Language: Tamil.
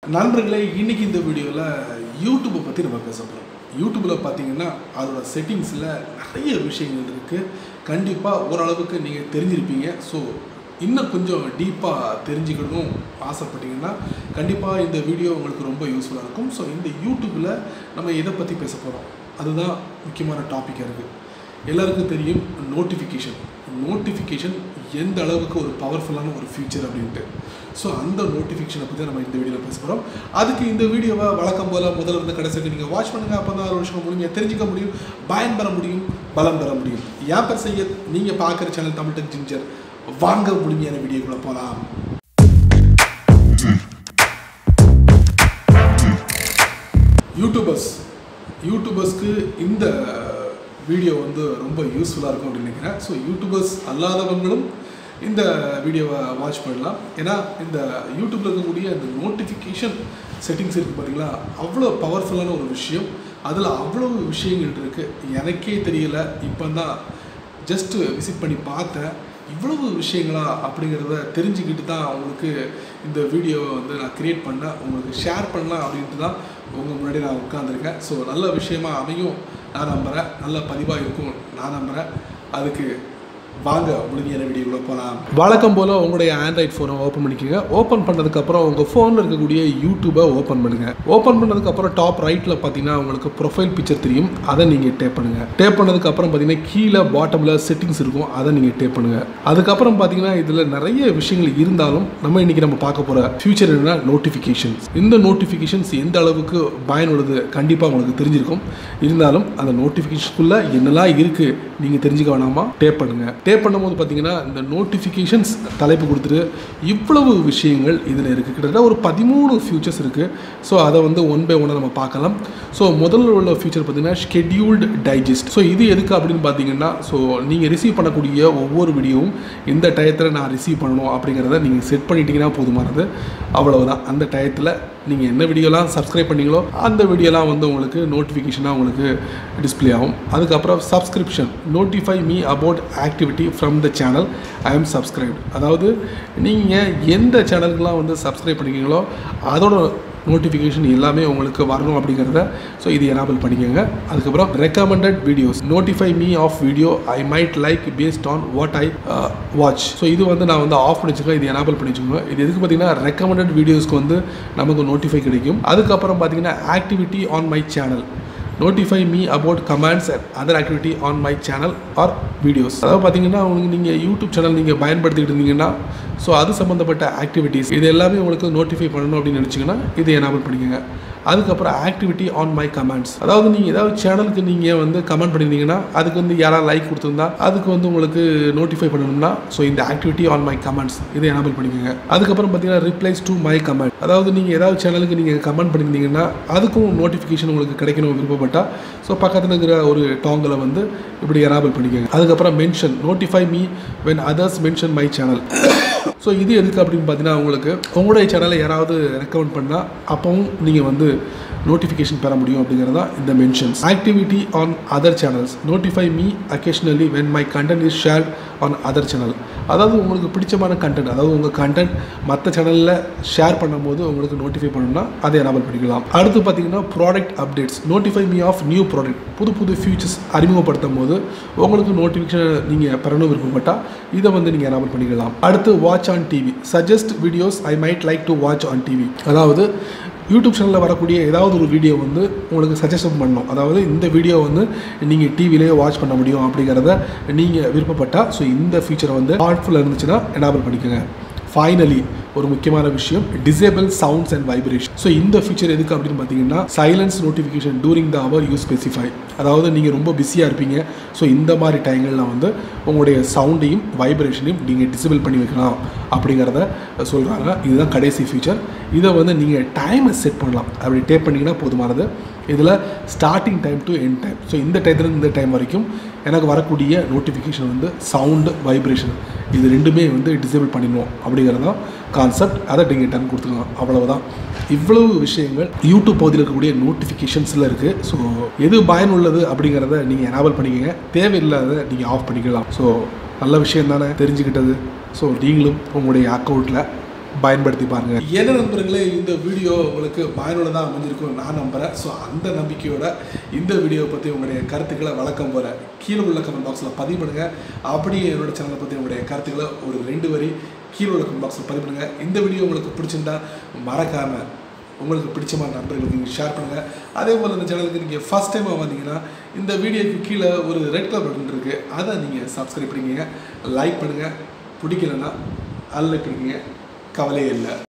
நண்பர்களே இன்னைக்கு இந்த வீடியோவில் யூடியூப்பை பற்றி நம்ம பேச போகிறோம் யூடியூப்பில் பார்த்தீங்கன்னா அதோட செட்டிங்ஸில் நிறைய விஷயங்கள் இருக்குது கண்டிப்பாக ஓரளவுக்கு நீங்கள் தெரிஞ்சிருப்பீங்க ஸோ இன்னும் கொஞ்சம் டீப்பாக தெரிஞ்சுக்கணும் ஆசைப்பட்டீங்கன்னா கண்டிப்பாக இந்த வீடியோ உங்களுக்கு ரொம்ப யூஸ்ஃபுல்லாக இருக்கும் ஸோ இந்த யூடியூப்பில் நம்ம எதை பற்றி பேச போகிறோம் அதுதான் முக்கியமான டாப்பிக்காக இருக்குது எல்லாருக்கும் தெரியும் நோட்டிஃபிகேஷன் நோட்டிஃபிகேஷன் எந்த அளவுக்கு ஒரு பவர்ஃபுல்லான ஒரு ஃபியூச்சர் அப்படின்ட்டு ஸோ அந்த நோட்டிஃபிகேஷனை பற்றி நம்ம இந்த வீடியோவில் பேச போகிறோம் அதுக்கு இந்த வீடியோவை வழக்கம் போல் முதல்ல இருந்து கடைசிக்கு நீங்கள் வாட்ச் பண்ணுங்கள் அப்போ தான் ஒரு விஷயம் முழுமையாக தெரிஞ்சுக்க முடியும் பயன் பெற முடியும் பலம் பெற முடியும் ஏன் பேர் செய்ய நீங்கள் பார்க்குற சேனல் தமிழ் டெக் ஜிஞ்சர் வாங்க முழுமையான வீடியோக்குள்ளே போகலாம் யூடியூபர்ஸ் யூடியூபர்ஸ்க்கு இந்த வீடியோ வந்து ரொம்ப யூஸ்ஃபுல்லாக இருக்கும் அப்படின்னு நினைக்கிறேன் ஸோ யூடியூபர்ஸ் அல்லாதவங்களும் இந்த வீடியோவை வாட்ச் பண்ணலாம் ஏன்னா இந்த யூடியூப்பில் இருக்கக்கூடிய இந்த நோட்டிஃபிகேஷன் செட்டிங்ஸ் இருக்குது பார்த்தீங்களா அவ்வளோ பவர்ஃபுல்லான ஒரு விஷயம் அதில் அவ்வளோ விஷயங்கள் இருக்குது எனக்கே தெரியல இப்போ தான் ஜஸ்ட்டு விசிட் பண்ணி பார்த்தேன் இவ்வளவு விஷயங்களா அப்படிங்கிறத தெரிஞ்சுக்கிட்டு தான் உங்களுக்கு இந்த வீடியோவை வந்து நான் க்ரியேட் பண்ணேன் உங்களுக்கு ஷேர் பண்ணலாம் அப்படின்ட்டு தான் உங்கள் முன்னாடி நான் உட்காந்துருக்கேன் ஸோ நல்ல விஷயமா அமையும் நான் நம்புகிறேன் நல்ல பதிவாக இருக்கும் நான் நம்புகிறேன் அதுக்கு வாங்க முழுமையான வீடியோக்குள்ள போகலாம் வழக்கம் போல் உங்களுடைய ஆண்ட்ராய்ட் ஃபோனை ஓப்பன் பண்ணிக்கோங்க ஓப்பன் பண்ணதுக்கப்புறம் உங்கள் ஃபோனில் இருக்கக்கூடிய யூடியூபை ஓப்பன் பண்ணுங்கள் ஓப்பன் பண்ணதுக்கப்புறம் டாப் ரைட்டில் பார்த்தீங்கன்னா உங்களுக்கு ப்ரொஃபைல் பிக்சர் தெரியும் அதை நீங்கள் டேப் பண்ணுங்கள் டேப் பண்ணதுக்கப்புறம் பார்த்தீங்கன்னா கீழே பாட்டமில் செட்டிங்ஸ் இருக்கும் அதை நீங்கள் டேப் பண்ணுங்கள் அதுக்கப்புறம் பார்த்தீங்கன்னா இதில் நிறைய விஷயங்கள் இருந்தாலும் நம்ம இன்றைக்கி நம்ம பார்க்க போகிற ஃபியூச்சர் என்னன்னா நோட்டிஃபிகேஷன்ஸ் இந்த நோட்டிஃபிகேஷன்ஸ் எந்த அளவுக்கு பயனுள்ளது கண்டிப்பாக உங்களுக்கு தெரிஞ்சிருக்கும் இருந்தாலும் அந்த நோட்டிஃபிகேஷனுக்குள்ளே என்னெல்லாம் இருக்குது நீங்கள் தெரிஞ்சுக்க வேணாமா டேப் பண்ணுங்கள் டேப் பண்ணும்போது பார்த்தீங்கன்னா இந்த நோட்டிஃபிகேஷன்ஸ் தலைப்பு கொடுத்துட்டு இவ்வளவு விஷயங்கள் இதில் இருக்குது கிட்டத்தட்ட ஒரு பதிமூணு ஃபியூச்சர்ஸ் இருக்குது ஸோ அதை வந்து ஒன் பை ஒன்னாக நம்ம பார்க்கலாம் ஸோ முதல்ல உள்ள ஃபியூச்சர் பார்த்தீங்கன்னா ஷெட்யூல்டு டைஜஸ்ட் ஸோ இது எதுக்கு அப்படின்னு பார்த்தீங்கன்னா ஸோ நீங்கள் ரிசீவ் பண்ணக்கூடிய ஒவ்வொரு வீடியோவும் இந்த டயத்தில் நான் ரிசீவ் பண்ணணும் அப்படிங்கிறத நீங்கள் செட் பண்ணிட்டீங்கன்னா போதுமானது அவ்வளவுதான் அந்த டயத்தில் நீங்கள் என்ன வீடியோலாம் சப்ஸ்கிரைப் பண்ணீங்களோ அந்த வீடியோலாம் வந்து உங்களுக்கு நோட்டிஃபிகேஷனாக உங்களுக்கு டிஸ்ப்ளே ஆகும் அதுக்கப்புறம் subscription notify me about activity from the channel I am subscribed அதாவது நீங்கள் எந்த சேனலுக்குலாம் வந்து சப்ஸ்கிரைப் பண்ணிக்கிறீங்களோ அதோட நோட்டிஃபிகேஷன் எல்லாமே உங்களுக்கு வரணும் அப்படிங்கிறத ஸோ இது எனபிள் பண்ணிக்கோங்க அதுக்கப்புறம் recommended videos notify me of video I might like based on what I watch so இது வந்து நான் வந்து ஆஃப் பண்ணி வச்சுக்கோங்க இது எனபிள் பண்ணி வச்சுக்கோங்க இது எதுக்கு பார்த்தீங்கன்னா ரெக்கமெண்டட் வீடியோஸ்க்கு வந்து நமக்கு நோட்டிஃபை கிடைக்கும் அதுக்கப்புறம் பார்த்தீங்கன்னா activity on my channel notify me about comments and other activity on my channel or videos அதாவது பார்த்தீங்கன்னா உங்களுக்கு நீங்கள் யூடியூப் சேனல் நீங்கள் பயன்படுத்திக்கிட்டு இருந்தீங்கன்னா ஸோ அது சம்மந்தப்பட்ட ஆக்டிவிட்டீஸ் இது எல்லாமே உங்களுக்கு நோட்டிஃபை பண்ணணும் அப்படின்னு நினச்சிங்கன்னா இதை எனபிள் பண்ணிக்கோங்க அதுக்கப்புறம் ஆக்டிவிட்டி ஆன் மை கமெண்ட்ஸ் அதாவது நீங்கள் ஏதாவது சேனலுக்கு நீங்கள் வந்து கமெண்ட் பண்ணியிருந்தீங்கன்னா அதுக்கு வந்து யாராவது லைக் கொடுத்துருந்தா அதுக்கு வந்து உங்களுக்கு நோட்டிஃபை பண்ணணும்னா ஸோ இந்த ஆக்டிவிட்டி ஆன் மை கமெண்ட்ஸ் இதை எனபிள் பண்ணிக்கோங்க அதுக்கப்புறம் பார்த்தீங்கன்னா ரிப்ளைஸ் டு மை கமெண்ட் அதாவது நீங்கள் ஏதாவது சேனலுக்கு நீங்கள் கமெண்ட் பண்ணியிருந்தீங்கன்னா அதுக்கும் நோட்டிஃபிகேஷன் உங்களுக்கு கிடைக்கணும் விருப்பப்பட்டால் ஸோ பக்கத்தில் இருக்கிற ஒரு டாங்கில் வந்து இப்படி எனபிள் பண்ணிக்கோங்க அதுக்கப்புறம் mention notify me when others mention my channel so இது எதுக்கு அப்படின்னு பார்த்தீங்கன்னா உங்களுக்கு உங்களுடைய சேனலை யாராவது ரெக்கமெண்ட் பண்ணால் அப்பவும் நீங்கள் வந்து நோட்டிஃபிகேஷன் பெற முடியும் அப்படிங்கிறது தான் இந்த mentions activity on other channels notify me occasionally when my content is shared on other channel அதாவது உங்களுக்கு பிடிச்சமான கண்டென்ட் அதாவது உங்கள் கண்டென்ட் மற்ற சேனலில் ஷேர் பண்ணும்போது உங்களுக்கு நோட்டிஃபை பண்ணணும்னா அதை எனபிள் பண்ணிக்கலாம் அடுத்து பார்த்தீங்கன்னா product updates notify me of new product புது புது ஃபியூச்சர்ஸ் அறிமுகப்படுத்தும் போது உங்களுக்கு நோட்டிஃபிகேஷன் நீங்கள் பெறணும் விருப்பப்பட்டால் இதை வந்து நீங்கள் எனபிள் பண்ணிக்கலாம் அடுத்து watch on TV suggest videos I might like to watch on TV அதாவது யூடியூப் சேனலில் வரக்கூடிய ஏதாவது ஒரு வீடியோ வந்து உங்களுக்கு சஜஷன் பண்ணணும் அதாவது இந்த வீடியோ வந்து நீங்கள் டிவிலேயே வாட்ச் பண்ண முடியும் அப்படிங்கிறத நீங்கள் விருப்பப்பட்டால் ஸோ இந்த ஃபீச்சரை வந்து ஹார்ட்ஃபுல்லாக இருந்துச்சுன்னா எனபிள் பண்ணிக்கோங்க ஃபைனலி ஒரு முக்கியமான விஷயம் disable sounds and vibration so இந்த ஃபீச்சர் எதுக்கு அப்படின்னு பார்த்தீங்கன்னா silence notification during the hours you specify அதாவது நீங்கள் ரொம்ப பிஸியாக இருப்பீங்க ஸோ இந்த மாதிரி டைங்களில் வந்து உங்களுடைய சவுண்டையும் வைப்ரேஷனையும் நீங்கள் டிசேபிள் பண்ணி வைக்கலாம் அப்படிங்கிறத சொல்கிறாங்க இதுதான் கடைசி ஃபீச்சர் இதை வந்து நீங்கள் டைமை செட் பண்ணலாம் அப்படி டேப் பண்ணிங்கன்னா போதுமானது இதில் starting time to end time so இந்த டைத்துலேருந்து இந்த டைம் வரைக்கும் எனக்கு வரக்கூடிய நோட்டிஃபிகேஷன் வந்து சவுண்டு வைப்ரேஷன் இது ரெண்டுமே வந்து டிசேபிள் பண்ணிடணும் அப்படிங்கிறது தான் கான்செப்ட் அதை நீங்கள் டன் கொடுத்துக்கலாம் அவ்வளவுதான் இவ்வளவு விஷயங்கள் யூடியூப் பகுதியில் இருக்கக்கூடிய நோட்டிஃபிகேஷன்ஸில் இருக்குது ஸோ எது பயனுள்ளது அப்படிங்கிறத நீங்கள் எனேபிள் பண்ணிக்கங்க தேவையில்லாத நீங்கள் ஆஃப் பண்ணிக்கலாம் ஸோ நல்ல விஷயம் தானே தெரிஞ்சுக்கிட்டது ஸோ நீங்களும் உங்களுடைய அக்கௌண்ட்டில் பயன்படுத்தி பாருங்க என்ன நண்பர்களே இந்த வீடியோ உங்களுக்கு பயனுள்ளதாக அமைஞ்சிருக்கும் நான் நம்புகிறேன் ஸோ அந்த நம்பிக்கையோட இந்த வீடியோவை பற்றி உங்களுடைய கருத்துக்களை வழக்கம் போல கீழே உள்ள கமெண்ட் பாக்ஸில் பதிவு பண்ணுங்க அப்படியே என்னோட சேனலை பற்றி உங்களுடைய கருத்துக்களை ஒரு ரெண்டு வரி கீழே உள்ள கமெண்ட் பாக்ஸில் பதிவு பண்ணுங்க இந்த வீடியோ உங்களுக்கு பிடிச்சிருந்தா மறக்காம உங்களுக்கு பிடிச்சமான நண்பர்களுக்கு நீங்கள் ஷேர் பண்ணுங்கள் அதே போல் இந்த சேனலுக்கு நீங்கள் ஃபஸ்ட் டைமாக வந்தீங்கன்னா இந்த வீடியோக்கு கீழே ஒரு ரெட் கலர் பட்டன் இருக்குது அதை நீங்கள் சப்ஸ்கிரைப் பண்ணிக்கங்க லைக் பண்ணுங்கள் பிடிக்கலன்னா அல்ல கிடைக்கீங்க கவலையே இல்லை